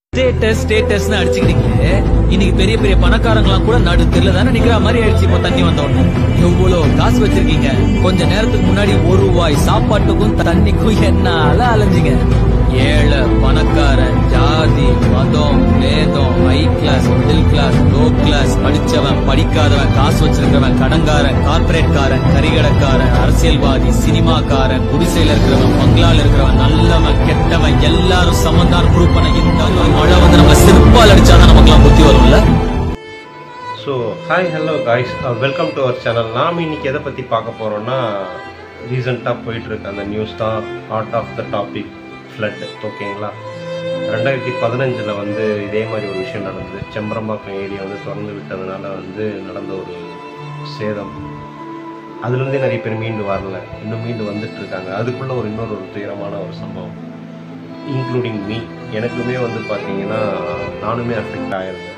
status ஸ்டேட்டஸ்னு அடிச்சுக்கிட்டீங்களே இன்னைக்கு பெரிய பெரிய பணக்காரங்களாம் கூட நடு தெருல தானே நிக்கிற மாதிரி ஆயிடுச்சு இப்போ தண்ணி வந்த உடனே எவ்வளவு காசு வச்சிருக்கீங்க கொஞ்ச நேரத்துக்கு முன்னாடி ஒரு ரூபாய் சாப்பாட்டுக்கும் தண்ணிக்கும் என்னால அலைஞ்சிங்க ஏழை பணக்காரன் ஜாதி மதம் வேதம் high class middle class low class படிச்சவன் படிக்காதவன் காசு வச்சிருக்கிறவன் கடன்காரன் கார்பரேட்காரன் கரிகடக்காரன் அரசியல்வாதி சினிமாக்காரன் குடிசையில இருக்கிறவன் பங்களால இருக்கிறவன் நல்லவன் கெட்டவன் எல்லாரும் சமந்தான் ப்ரூவ் பண்ண இந்த ஒரு மழை வந்து நம்ம செருப்பால் அடிச்சாதான் நமக்குலாம் புத்தி வரும்ல so hi hello guys welcome to our channel நாம் இன்னைக்கு எதை பற்றி பார்க்க போகிறோம்னா ரீசெண்டாக போயிட்டுருக்கு அந்த நியூஸ் தான் heart of the topic flood ஓகேங்களா ரெண்டாயிரத்தி பதினஞ்சில் வந்து இதே மாதிரி ஒரு விஷயம் நடந்தது செம்பரம்பாக்கம் ஏரியா வந்து திறந்து விட்டதுனால வந்து நடந்த ஒரு சேதம் அதுலேருந்தே நிறைய பேர் மீண்டு வரல இன்னும் மீண்டு வந்துட்டு இருக்காங்க அதுக்குள்ளே ஒரு இன்னொரு ஒரு துயரமான ஒரு சம்பவம் இன்க்ளூடிங் மீ எனக்குமே வந்து பார்த்தீங்கன்னா நானுமே அஃபெக்ட் ஆயிருந்தேன்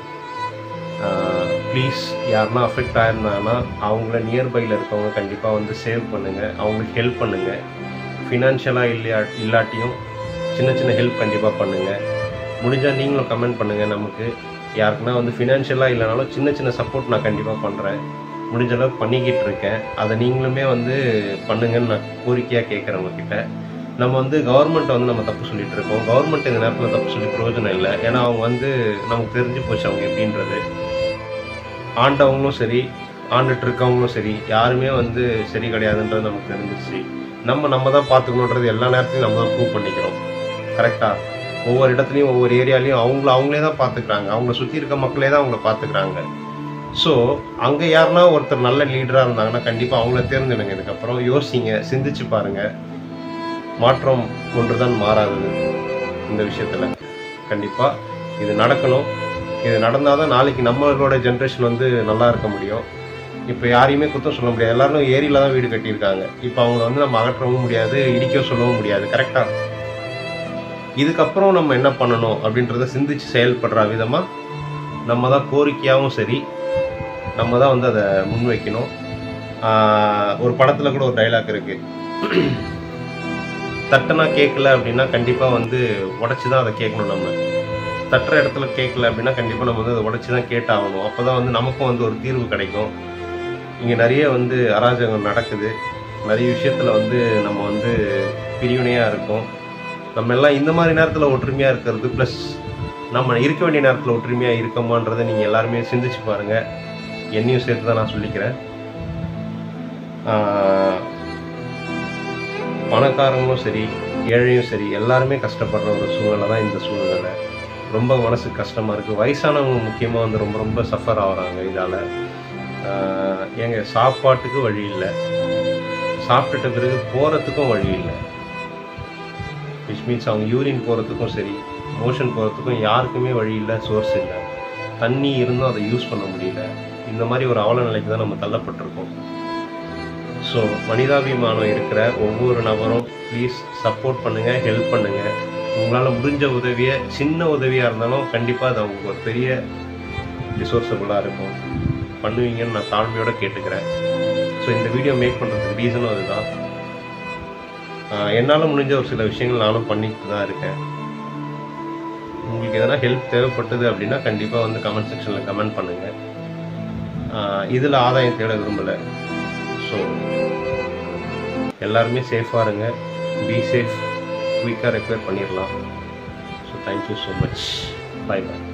ப்ளீஸ் யாருன்னா அஃபெக்ட் ஆயிருந்தாங்கன்னா அவங்கள நியர்பையில் இருக்கவங்க கண்டிப்பாக வந்து சேவ் பண்ணுங்கள் அவங்களுக்கு ஹெல்ப் பண்ணுங்கள் ஃபினான்ஷியலாக இல்லையா இல்லாட்டியும் சின்ன சின்ன ஹெல்ப் கண்டிப்பாக பண்ணுங்கள் முடிஞ்சால் நீங்களும் கமெண்ட் பண்ணுங்கள் நமக்கு யாருக்குன்னா வந்து ஃபினான்ஷியலாக இல்லைனாலும் சின்ன சின்ன சப்போர்ட் நான் கண்டிப்பாக பண்ணுறேன் முடிஞ்ச அளவுக்கு பண்ணிக்கிட்டு இருக்கேன் அதை நீங்களுமே வந்து பண்ணுங்கன்னு நான் கோரிக்கையாக கேட்குறேன் உங்ககிட்ட நம்ம வந்து கவர்மெண்ட்டை வந்து நம்ம தப்பு சொல்லிட்டு இருக்கோம் கவர்மெண்ட் இந்த நேரத்தில் தப்பு சொல்லி பிரயோஜனம் இல்லை ஏன்னா அவங்க வந்து நமக்கு தெரிஞ்சு போச்சு அவங்க எப்படின்றது ஆண்டவங்களும் சரி ஆண்டுட்டு இருக்கவங்களும் சரி யாருமே வந்து சரி கிடையாதுன்றது நமக்கு தெரிஞ்சிருச்சு நம்ம நம்ம தான் பார்த்துக்கணுன்றது எல்லா நேரத்துலையும் நம்ம தான் ப்ரூவ் பண்ணிக்கிறோம் கரெக்டாக ஒவ்வொரு இடத்துலையும் ஒவ்வொரு ஏரியாலையும் அவங்கள அவங்களே தான் பார்த்துக்கிறாங்க அவங்கள சுற்றி இருக்க மக்களே தான் அவங்கள பார்த்துக்கிறாங்க ஸோ அங்கே யாருன்னா ஒருத்தர் நல்ல லீடராக இருந்தாங்கன்னா கண்டிப்பாக அவங்கள தேர்ந்தெடுங்க இதுக்கப்புறம் யோசிங்க சிந்திச்சு பாருங்கள் மாற்றம் ஒன்றுதான் மாறாதது இந்த விஷயத்தில் கண்டிப்பாக இது நடக்கணும் இது நடந்தால் தான் நாளைக்கு நம்மளோட ஜென்ரேஷன் வந்து நல்லா இருக்க முடியும் இப்போ யாரையுமே குத்தம் சொல்ல முடியாது எல்லாரும் ஏரியில தான் வீடு கட்டியிருக்காங்க இப்போ அவங்கள வந்து நம்ம அகற்றவும் முடியாது இடிக்க சொல்லவும் முடியாது கரெக்டாக இதுக்கப்புறம் நம்ம என்ன பண்ணணும் அப்படின்றத சிந்திச்சு செயல்படுற விதமாக நம்ம தான் கோரிக்கையாகவும் சரி நம்ம தான் வந்து அதை முன்வைக்கணும் ஆஹ் ஒரு படத்தில் கூட ஒரு டைலாக் இருக்கு தட்டுனா கேட்கல அப்படின்னா கண்டிப்பாக வந்து உடச்சி தான் அதை கேட்கணும் நம்ம தட்டுற இடத்துல கேட்கல அப்படின்னா கண்டிப்பாக நம்ம வந்து அதை உடச்சி தான் கேட்டாகணும் அப்போ தான் வந்து நமக்கும் வந்து ஒரு தீர்வு கிடைக்கும் இங்கே நிறைய வந்து அராஜகம் நடக்குது நிறைய விஷயத்தில் வந்து நம்ம வந்து பிரிவினையாக இருக்கோம் நம்ம எல்லாம் இந்த மாதிரி நேரத்தில் ஒற்றுமையாக இருக்கிறது ப்ளஸ் நம்ம இருக்க வேண்டிய நேரத்தில் ஒற்றுமையாக இருக்கோமான்றதை நீங்கள் எல்லாருமே சிந்திச்சு பாருங்கள் என்னையும் சேர்த்து தான் நான் சொல்லிக்கிறேன் ஆஹ் பணக்காரங்களும் சரி ஏழையும் சரி எல்லாருமே கஷ்டப்படுற ஒரு சூழ்நிலை தான் இந்த சூழ்நிலை ரொம்ப மனசுக்கு கஷ்டமாக இருக்குது வயசானவங்க முக்கியமாக வந்து ரொம்ப ரொம்ப சஃபர் ஆகுறாங்க இதால் எங்க சாப்பாட்டுக்கு வழி இல்லை சாப்பிட்டுட்ட பிறகு போகிறதுக்கும் வழி இல்லை விச் மீன்ஸ் அவங்க யூரின் போகிறதுக்கும் சரி மோஷன் போகிறதுக்கும் யாருக்குமே வழி இல்லை சோர்ஸ் இல்லை தண்ணி இருந்தும் அதை யூஸ் பண்ண முடியல இந்த மாதிரி ஒரு அவல நிலைக்கு தான் நம்ம தள்ளப்பட்டிருக்கோம் ஸோ மனிதாபிமானம் இருக்கிற ஒவ்வொரு நபரும் ப்ளீஸ் சப்போர்ட் பண்ணுங்கள் ஹெல்ப் பண்ணுங்கள் உங்களால் முடிஞ்ச உதவியை சின்ன உதவியாக இருந்தாலும் கண்டிப்பாக அது அவங்களுக்கு ஒரு பெரிய ரிசோர்ஸபுளாக இருக்கும் பண்ணுவீங்கன்னு நான் தாழ்மையோட கேட்டுக்கிறேன் ஸோ இந்த வீடியோ மேக் பண்ணுறதுக்கு ரீசனும் அதுதான் என்னால் முடிஞ்ச ஒரு சில விஷயங்கள் நானும் பண்ணிட்டு தான் இருக்கேன் உங்களுக்கு எதனா ஹெல்ப் தேவைப்பட்டது அப்படின்னா கண்டிப்பாக வந்து கமெண்ட் செக்ஷனில் கமெண்ட் பண்ணுங்கள் இதில் ஆதாயம் தேட விரும்பலை ஸோ எல்லாருமே சேஃபாக இருங்க பி சேஃப் குயிக்காக ரெப்பேர் பண்ணிடலாம் so thank you so much bye by